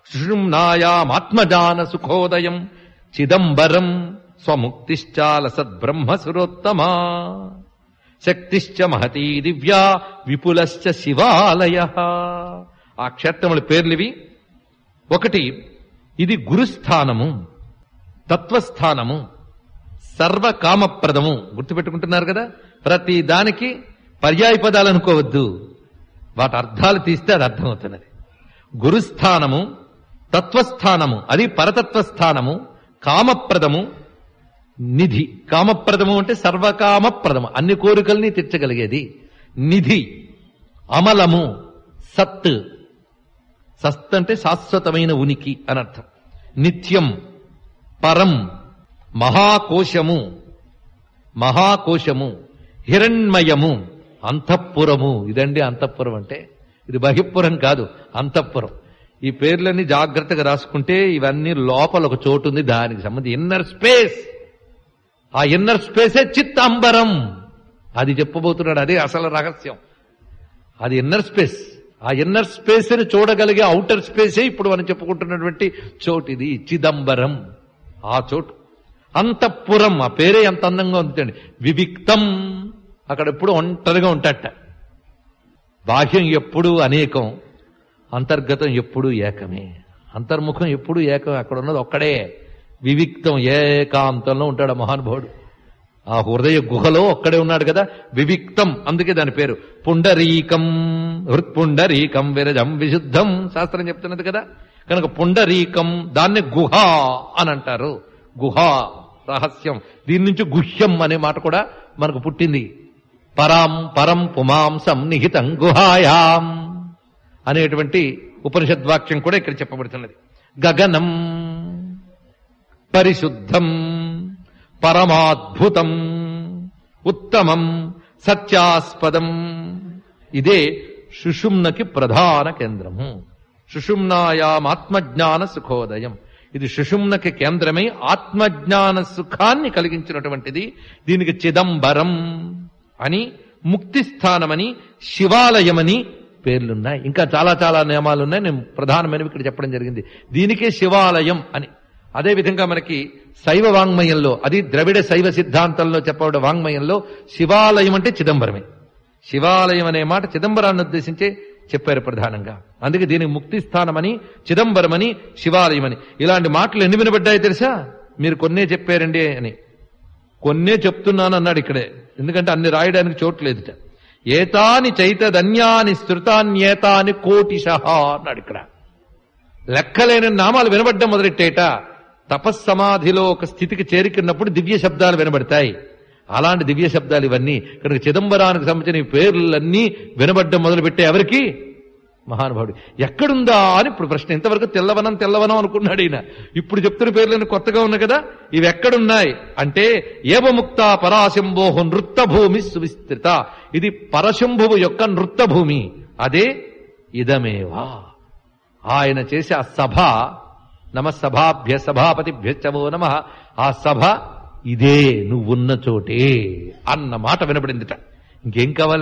శృణ్నాయామాత్మజాన సుఖోదయం చిదంబరం స్వముక్తిశ్చాల సద్బ్రహ్మసురోత్తమా శక్తిశ్చ మహతీ దివ్యా విపులశ్చ శివాలయ ఆ క్షేత్రముల పేర్లివి ఒకటి ఇది గురుస్థానము తత్వస్థానము సర్వకామప్రదము గుర్తుపెట్టుకుంటున్నారు కదా ప్రతి దానికి పర్యాయ పదాలు అనుకోవద్దు వాటి అర్థాలు తీస్తే అది అర్థమవుతున్నది గురుస్థానము తత్వస్థానము అది పరతత్వస్థానము కామప్రదము నిధి కామప్రదము అంటే సర్వకామప్రదము అన్ని కోరికల్ని తీర్చగలిగేది నిధి అమలము సత్ సత్ అంటే శాశ్వతమైన ఉనికి అనర్థం నిత్యం పరం మహాకోశము మహాకోశము హిరణ్మయము అంతఃపురము ఇదండి అంతఃపురం అంటే ఇది బహిపురం కాదు అంతఃపురం ఈ పేర్లన్నీ జాగ్రత్తగా రాసుకుంటే ఇవన్నీ లోపల ఒక చోటు ఉంది దానికి సంబంధించి ఇన్నర్ స్పేస్ ఆ ఇన్నర్ స్పేసే చిత్తాంబరం అది చెప్పబోతున్నాడు అదే అసలు రహస్యం అది ఇన్నర్ స్పేస్ ఆ ఇన్నర్ స్పేస్ ని చూడగలిగే అవుటర్ స్పేసే ఇప్పుడు మనం చెప్పుకుంటున్నటువంటి చోటు ఇది చిదంబరం ఆ చోటు అంతఃపురం ఆ పేరే ఎంత అందంగా ఉందండి వివిక్తం అక్కడ ఎప్పుడు ఒంటరిగా ఉంటాట బాహ్యం ఎప్పుడూ అనేకం అంతర్గతం ఎప్పుడూ ఏకమే అంతర్ముఖం ఎప్పుడూ ఏకం అక్కడ ఉన్నది ఒక్కడే వివిక్తం ఏకాంతంలో ఉంటాడు ఆ మహానుభావుడు ఆ హృదయ గుహలో ఒక్కడే ఉన్నాడు కదా వివిక్తం అందుకే దాని పేరు పుండరీకం హృత్పుండరీకం విరజం విశుద్ధం శాస్త్రం చెప్తున్నది కదా కనుక పుండరీకం దాన్ని గుహ అని అంటారు గుహ రహస్యం దీని నుంచి గుహ్యం అనే మాట కూడా మనకు పుట్టింది పరాం పరం పుమాంసం నిహితం గుహాయాం అనేటువంటి ఉపనిషద్వాక్యం కూడా ఇక్కడ చెప్పబడుతున్నది గగనం పరిశుద్ధం పరమాద్భుతం ఉత్తమం సత్యాస్పదం ఇదే సుషుమ్నకి ప్రధాన కేంద్రము సుషుమ్నాయాం ఆత్మజ్ఞాన సుఖోదయం ఇది సుషుమ్నకి కేంద్రమై ఆత్మజ్ఞాన సుఖాన్ని కలిగించినటువంటిది దీనికి చిదంబరం అని ముక్తి స్థానమని శివాలయమని పేర్లున్నాయి ఇంకా చాలా చాలా నియమాలు ఉన్నాయి నేను ప్రధానమైనవి ఇక్కడ చెప్పడం జరిగింది దీనికే శివాలయం అని అదే విధంగా మనకి శైవ వాంగ్మయంలో అది ద్రవిడ శైవ సిద్ధాంతంలో చెప్పబడే వాంగ్మయంలో శివాలయం అంటే చిదంబరమే శివాలయం అనే మాట చిదంబరాన్ని ఉద్దేశించే చెప్పారు ప్రధానంగా అందుకే దీనికి ముక్తి స్థానమని చిదంబరమని శివాలయమని ఇలాంటి మాటలు ఎన్ని వినబడ్డాయి తెలుసా మీరు కొన్నే చెప్పారండి అని కొన్నే చెప్తున్నాను అన్నాడు ఇక్కడే ఎందుకంటే అన్ని రాయడానికి చోటు లేదుట ఏతాని చైతధన్యాని స్థృతాన్యేతాని కోటిశహ అన్నాడు ఇక్కడ లెక్కలేని నామాలు వినబడ్డం మొదలెట్టేట తపస్సమాధిలో ఒక స్థితికి చేరుకున్నప్పుడు దివ్య శబ్దాలు వినబడతాయి అలాంటి దివ్య శబ్దాలు ఇవన్నీ కనుక చిదంబరానికి సంబంధించిన ఈ పేర్లన్నీ వినబడ్డం మొదలుపెట్టే ఎవరికి మహానుభావుడు ఎక్కడుందా అని ఇప్పుడు ప్రశ్న ఇంతవరకు తెల్లవనం తెల్లవనం అనుకున్నాడు ఈయన ఇప్పుడు చెప్తున్న పేర్లను కొత్తగా ఉన్నాయి కదా ఇవి ఎక్కడున్నాయి అంటే ఏవముక్త పరాశంభోహు నృత్తభూమి సువిస్తృత ఇది పరశంభువు యొక్క నృత్తభూమి అదే ఇదమేవా ఆయన చేసే ఆ సభ నమ సభాభ్య సభాపతిభ్యశ్చవో నమ ఆ సభ ఇదే నువ్వున్న చోటే అన్న మాట వినపడిందిట ఇంకేం కావాలి